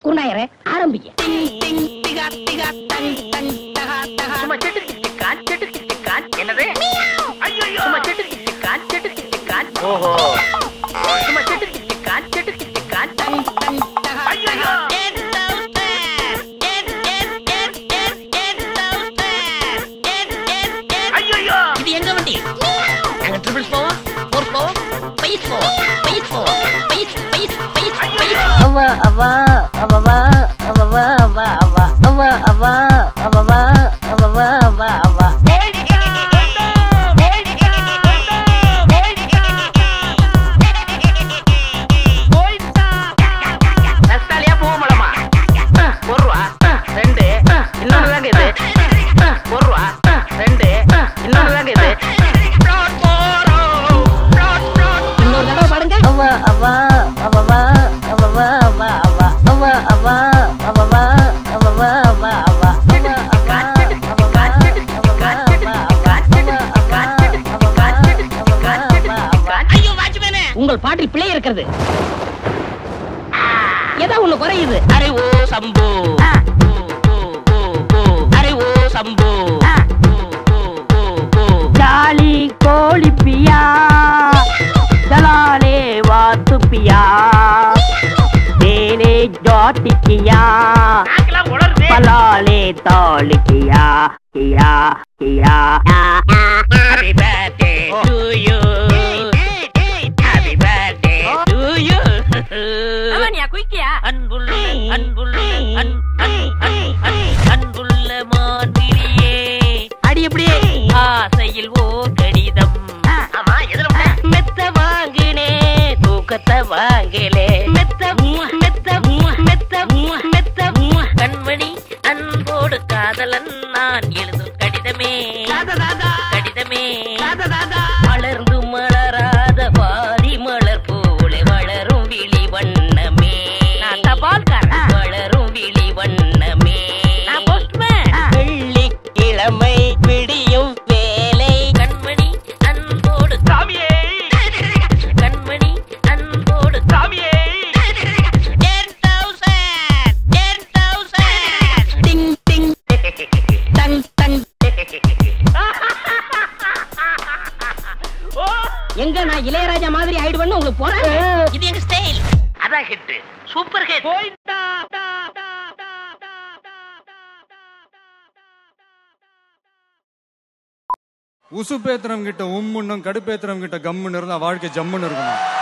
குருநாயரே ஆரம்பிக்க சும்மா set திட்டிக்கான் set திட்டிக்கான் என்னது ஐயோ சும்மா செட்டு திட்டிக்கான் செட்டு திட்டிக்கான் ஓஹோ சும்மா செட்டு திட்டிக்கான் செட்டு திட்டிக்கான் ஐயோ ஐயோ இது எங்க வண்டி நாங்க ட்ரிபிள்ஸ் போவோம் ஃபோர் போவோம் பைஸ் போவோம் பைஸ் போவோம் பைஸ் பைஸ் பைஸ் பைஸ் அவா அவா அவவா அவவா அவா அவா அவா அவா அவவா அவவா அவா அவா நஸ்தாலியா பூமலமா ஒரு ரூபா ரெண்டு இன்னொன்னு தாங்க இது ஒரு ரூபா ரெண்டு இன்னொன்னு தாங்க இது இன்னொரு தடவை பாடுங்க அவா அவா அவவா அவவா அவா அவா அவா அவா அவவா அவவா அவா அவா அவா அவா அவவா அவவா அவா அவா அவா அவா அவவா அவவா அவா அவா ஐயோ வாட்ச்மேனே உங்கள் பாட்டில் பிழை இருக்கிறது ஏதோ ஒண்ணு குறையுது அரே ஓ சம்பு அரே ஓ சம்பு ஜாலி கோழி பியா ஜலாலே வாத்து பியா தேனே ஜாட்டி கியா பலாலே தாலி கியா கியா கியா Happy birthday to you. Happy birthday to you. அன்புள்ள அன்புள்ள அன் அன் அன் அன் அன்புள்ள மாந்திரியே அடி எப்படியே ஆசையில் ஓ கடிதம் ஆமா எதுல மெத்த வாங்கினே தூக்கத்தை வாங்கலே மெத்த மெத்த மெத்த மெத்த கண்மணி அன்போடு காதலன் நான் எழுதும் கடிதமே கடிதமே மலர்ந்து மலராத பாரி மலர் போல வளரும் விழி வண்ணமே வளரும் விழி வண்ணமே வெள்ளிக்கிழமை விடியும் வேலை கண்மணி அன்போடு சாமியே கண்மணி அன்போடு சாமியே ten thousand ten thousand ding ding dong dong எங்க நான் இளையராஜா மாதிரி ஆயிடுவேன்னு உங்களுக்கு போறாங்க இது எங்க ஸ்டைல் அதான் ஹிட் சூப்பர் ஹிட் உசுப்பேத்துறவங்க கிட்ட உம்முன்னும் கடுப்பேத்துறவங்க கிட்ட கம்முன்னு இருந்தா வாழ்க்கை ஜம்முன்னு இருக்கணும்